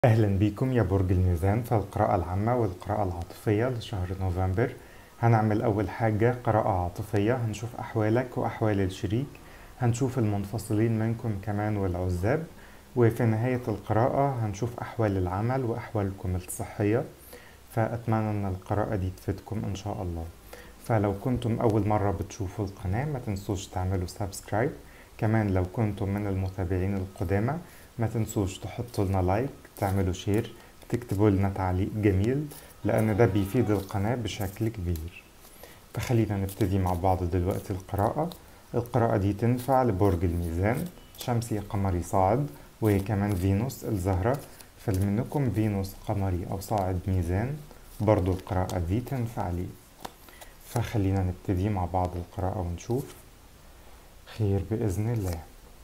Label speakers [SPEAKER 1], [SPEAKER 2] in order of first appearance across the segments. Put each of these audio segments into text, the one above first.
[SPEAKER 1] أهلا بيكم يا برج الميزان في القراءة العامة والقراءة العاطفية لشهر نوفمبر هنعمل أول حاجة قراءة عاطفية هنشوف أحوالك وأحوال الشريك هنشوف المنفصلين منكم كمان والعزاب وفي نهاية القراءة هنشوف أحوال العمل وأحوالكم الصحية فأتمنى أن القراءة دي تفيدكم إن شاء الله فلو كنتم أول مرة بتشوفوا القناة ما تنسوش تعملوا سبسكرايب كمان لو كنتم من المتابعين القدامى ما تنسوش تحطوا لنا لايك تعملوا شير تكتبوا لنا تعليق جميل لأن ده بيفيد القناة بشكل كبير فخلينا نبتدي مع بعض دلوقتي القراءة القراءة دي تنفع لبرج الميزان شمسي قمري صاعد وكمان فينوس الزهرة فمنكم فينوس قمري أو صاعد ميزان برضو القراءة دي تنفع لي فخلينا نبتدي مع بعض القراءة ونشوف خير بإذن الله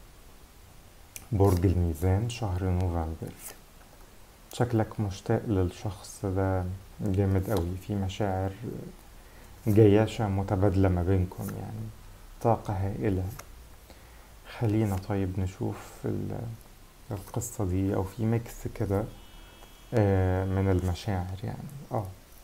[SPEAKER 1] برج الميزان شهر نوفمبر شكلك مشتاق للشخص ده جامد قوي في مشاعر جياشة متبادلة ما بينكم يعني طاقة هائلة خلينا طيب نشوف ال- القصة دي أو في ميكس كده آه، من المشاعر يعني اه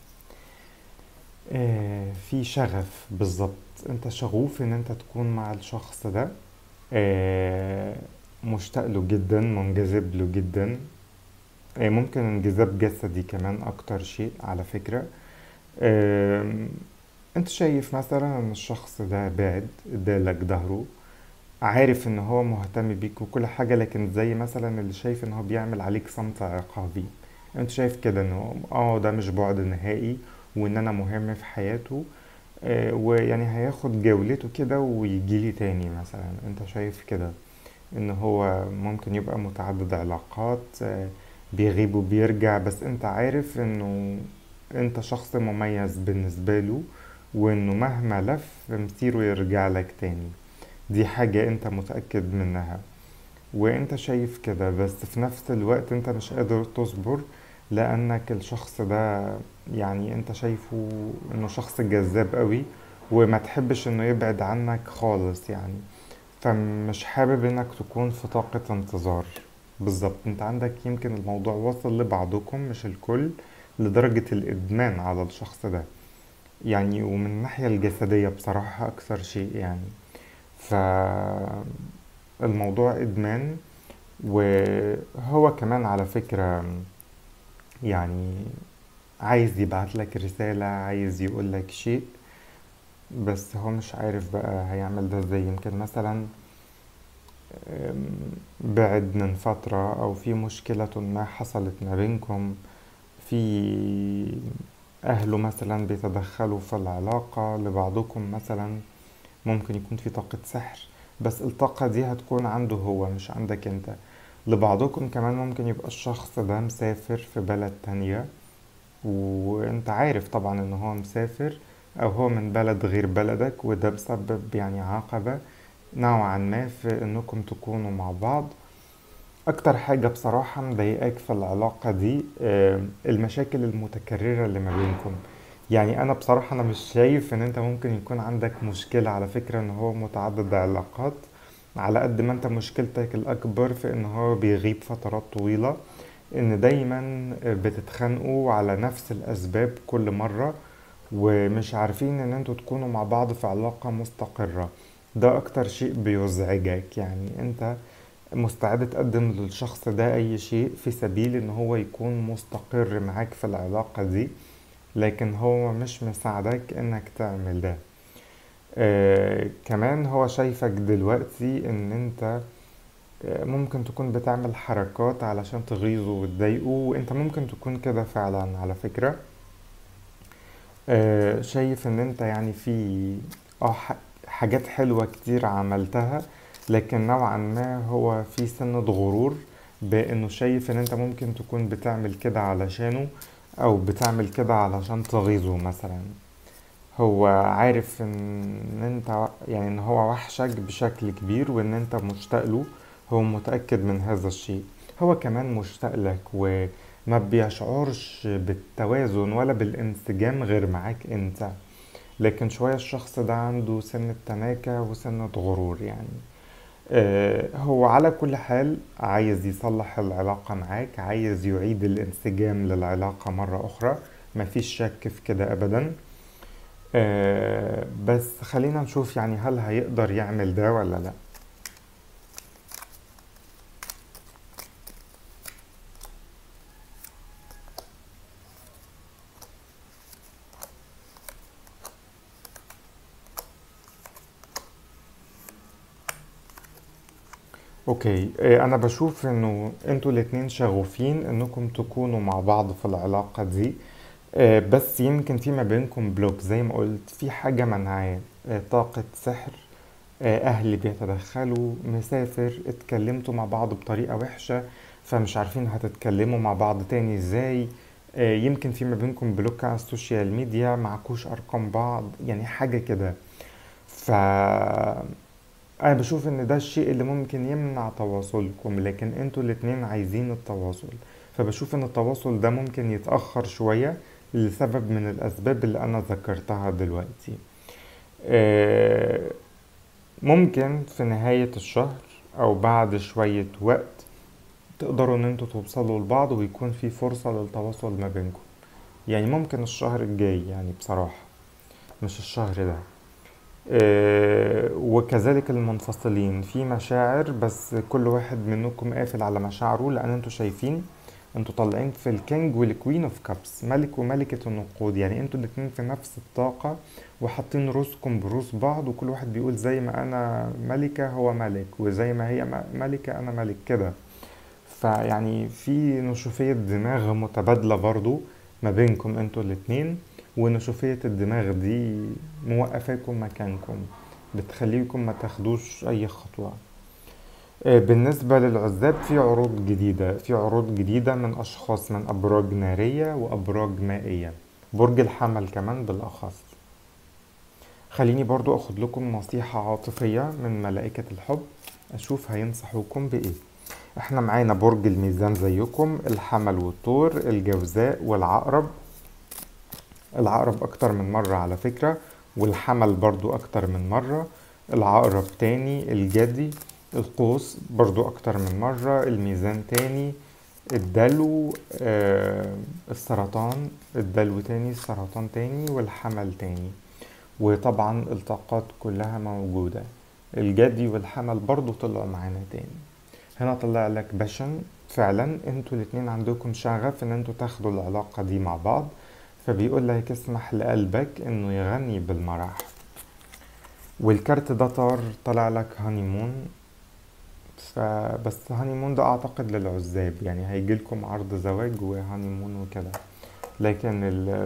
[SPEAKER 1] آه، في شغف بالظبط انت شغوف ان انت تكون مع الشخص ده آه، مشتاق له جدا منجذب له جدا آه، ممكن انجذاب جسدي كمان اكتر شيء على فكرة آم، انت شايف مثلا ان الشخص ده بعد ادالك ظهره عارف ان هو مهتم بيك وكل حاجة لكن زي مثلا اللي شايف ان هو بيعمل عليك صمت عقابي انت شايف كده انه اه ده مش بعد نهائي وان انا مهم في حياته آه، ويعني هياخد جولته كده ويجيلي تاني مثلا انت شايف كده ان هو ممكن يبقى متعدد علاقات آه، بيغيب وبيرجع بس انت عارف انه انت شخص مميز بالنسبة له وانه مهما لف مصيره يرجع لك تاني دي حاجة انت متأكد منها وانت شايف كده بس في نفس الوقت انت مش قادر تصبر لانك الشخص ده يعني انت شايفه انه شخص جذاب قوي وما تحبش انه يبعد عنك خالص يعني فمش حابب انك تكون في طاقة انتظار بالظبط انت عندك يمكن الموضوع وصل لبعضكم مش الكل لدرجة الادمان على الشخص ده يعني ومن الناحية الجسدية بصراحة اكثر شيء يعني فالموضوع ادمان وهو كمان على فكرة يعني عايز يبعت لك رسالة عايز يقول لك شيء بس هو مش عارف بقى هيعمل ده ازاي يمكن مثلا أم، بعد من فترة أو في مشكلة ما حصلت ما بينكم في أهله مثلا بيتدخلوا في العلاقة لبعضكم مثلا ممكن يكون في طاقة سحر بس الطاقة دي هتكون عنده هو مش عندك انت لبعضكم كمان ممكن يبقى الشخص ده مسافر في بلد تانية وانت عارف طبعا ان هو مسافر او هو من بلد غير بلدك وده بسبب يعني عقبة نوعا ما في انكم تكونوا مع بعض اكتر حاجة بصراحة مضايقاك في العلاقة دي آه، المشاكل المتكررة اللي ما بينكم يعني انا بصراحة انا مش شايف ان انت ممكن يكون عندك مشكلة على فكرة ان هو متعدد علاقات على قد ما انت مشكلتك الاكبر في ان هو بيغيب فترات طويلة ان دايما بتتخانقوا على نفس الاسباب كل مرة ومش عارفين ان انتوا تكونوا مع بعض في علاقة مستقرة ده اكتر شيء بيزعجك يعني انت مستعد تقدم للشخص ده اي شيء في سبيل ان هو يكون مستقر معاك في العلاقة دي لكن هو مش مساعدك انك تعمل ده آه كمان هو شايفك دلوقتي ان انت آه، ممكن تكون بتعمل حركات علشان تغيظه وتضايقه وانت ممكن تكون كده فعلا على فكرة آه، شايف ان انت يعني في اه ح- حاجات حلوة كتير عملتها لكن نوعا ما هو في سنة غرور بانه شايف ان انت ممكن تكون بتعمل كده علشانه او بتعمل كده علشان تغيظه مثلا هو عارف ان انت يعني ان هو وحشك بشكل كبير وان انت مشتاق له هو متأكد من هذا الشيء هو كمان مشتاق لك وما بيشعرش بالتوازن ولا بالانسجام غير معاك انت لكن شوية الشخص ده عنده سنة تناكة وسنة غرور يعني آه، هو على كل حال عايز يصلح العلاقة معاك عايز يعيد الانسجام للعلاقة مرة أخرى مفيش شك في كده أبدا آه، بس خلينا نشوف يعني هل هيقدر يعمل ده ولا لأ اوكي إيه، انا بشوف انه انتوا الاتنين شغوفين انكم تكونوا مع بعض في العلاقة دي إيه، بس يمكن في ما بينكم بلوك زي ما قلت في حاجة منعاه إيه، طاقة سحر اهل بيتدخلوا مسافر اتكلمتوا مع بعض بطريقة وحشة فمش عارفين هتتكلموا مع بعض تاني ازاي يمكن في ما بينكم بلوك على السوشيال ميديا معكوش ارقام بعض يعني حاجة كده ف انا بشوف ان ده الشيء اللي ممكن يمنع تواصلكم لكن انتوا الاتنين عايزين التواصل فبشوف ان التواصل ده ممكن يتأخر شوية لسبب من الاسباب اللي انا ذكرتها دلوقتي آه، ممكن في نهاية الشهر او بعد شوية وقت تقدروا ان انتوا توصلوا لبعض ويكون في فرصة للتواصل ما بينكم يعني ممكن الشهر الجاي يعني بصراحة مش الشهر ده آه، وكذلك المنفصلين في مشاعر بس كل واحد منكم قافل على مشاعره لان انتوا شايفين انتوا طالعين في الكينج والكوين اوف كابس ملك وملكة النقود يعني انتوا الاتنين في نفس الطاقة وحاطين روسكم بروس بعض وكل واحد بيقول زي ما انا ملكة هو ملك وزي ما هي ملكة انا ملك كده فيعني في نشوفية دماغ متبادلة برضو ما بينكم انتوا الاتنين ونشوفية الدماغ دي موقفاكم مكانكم بتخليكم ما تاخدوش اي خطوة آه، بالنسبة للعزاب في عروض جديدة في عروض جديدة من أشخاص من أبراج نارية وأبراج مائية برج الحمل كمان بالأخص خليني برضو أخد لكم نصيحة عاطفية من ملائكة الحب أشوف هينصحوكم بإيه احنا معانا برج الميزان زيكم الحمل والطور الجوزاء والعقرب العقرب أكتر من مرة على فكرة والحمل برضو أكتر من مرة العقرب تاني الجدي القوس برضو أكتر من مرة الميزان تاني الدلو آه السرطان الدلو تاني السرطان تاني والحمل تاني وطبعا الطاقات كلها موجودة الجدي والحمل برضو طلعوا معانا تاني هنا طلع لك باشن فعلا انتوا الاتنين عندكم شغف ان انتوا تاخدوا العلاقة دي مع بعض فبيقول لك اسمح لقلبك انه يغني بالمرح والكارت ده طار طلع لك هانيمون فبس هانيمون ده اعتقد للعزاب يعني هيجيلكم عرض زواج وهانيمون وكده لكن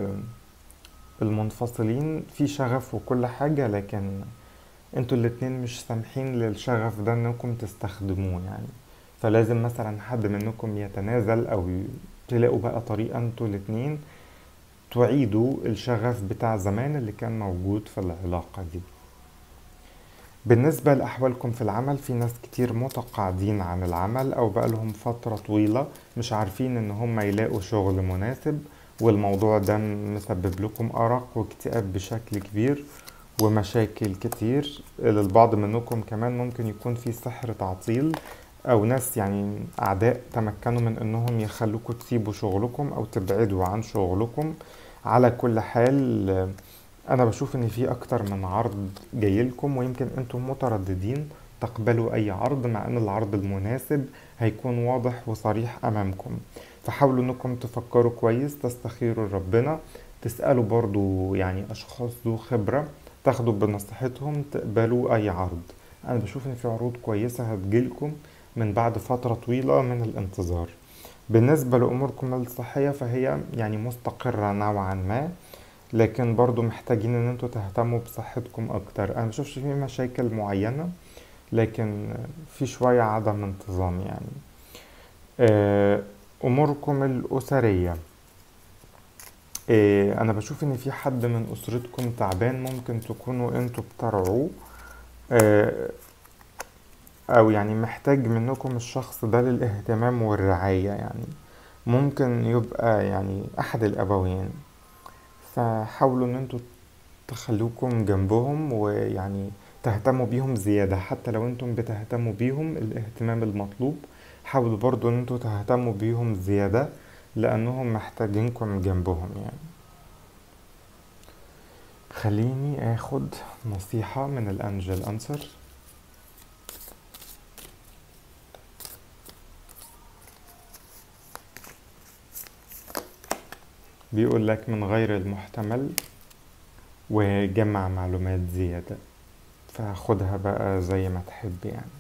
[SPEAKER 1] المنفصلين في شغف وكل حاجة لكن انتوا الاتنين مش سامحين للشغف ده انكم تستخدموه يعني فلازم مثلا حد منكم يتنازل او تلاقوا بقى طريقة انتوا الاتنين تعيدوا الشغف بتاع زمان اللي كان موجود في العلاقة دي بالنسبة لأحوالكم في العمل في ناس كتير متقاعدين عن العمل أو بقالهم فترة طويلة مش عارفين إن هم يلاقوا شغل مناسب والموضوع ده مسبب لكم أرق واكتئاب بشكل كبير ومشاكل كتير للبعض منكم كمان ممكن يكون في سحر تعطيل أو ناس يعني أعداء تمكنوا من إنهم يخلوكوا تسيبوا شغلكم أو تبعدوا عن شغلكم على كل حال أنا بشوف إن في أكتر من عرض جايلكم ويمكن أنتم مترددين تقبلوا أي عرض مع إن العرض المناسب هيكون واضح وصريح أمامكم فحاولوا إنكم تفكروا كويس تستخيروا ربنا تسألوا برضو يعني أشخاص ذو خبرة تاخدوا بنصيحتهم تقبلوا أي عرض أنا بشوف إن في عروض كويسة هتجيلكم من بعد فترة طويلة من الانتظار بالنسبة لأموركم الصحية فهي يعني مستقرة نوعا ما لكن برضو محتاجين ان انتوا تهتموا بصحتكم اكتر انا مشوفش في مشاكل معينة لكن في شوية عدم انتظام يعني آه، اموركم الاسرية آه، انا بشوف ان في حد من اسرتكم تعبان ممكن تكونوا انتوا بترعوه آه، او يعني محتاج منكم الشخص ده للاهتمام والرعاية يعني ممكن يبقى يعني احد الابوين فحاولوا ان انتوا تخلوكم جنبهم ويعني تهتموا بيهم زيادة حتى لو انتم بتهتموا بيهم الاهتمام المطلوب حاولوا برضو ان انتوا تهتموا بيهم زيادة لانهم محتاجينكم جنبهم يعني خليني اخد نصيحة من الانجل انسر بيقول لك من غير المحتمل وجمع معلومات زيادة فخدها بقى زي ما تحب يعني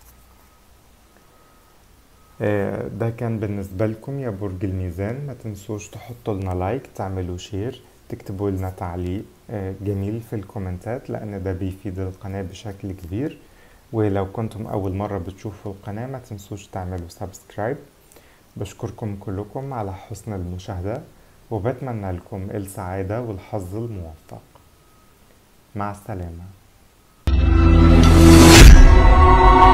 [SPEAKER 1] آه، ده كان بالنسبة لكم يا برج الميزان ما تنسوش تحطوا لنا لايك تعملوا شير تكتبوا لنا تعليق آه، جميل في الكومنتات لأن ده بيفيد القناة بشكل كبير ولو كنتم أول مرة بتشوفوا القناة ما تنسوش تعملوا سبسكرايب بشكركم كلكم على حسن المشاهدة وبتمنى لكم السعادة والحظ الموفق مع السلامة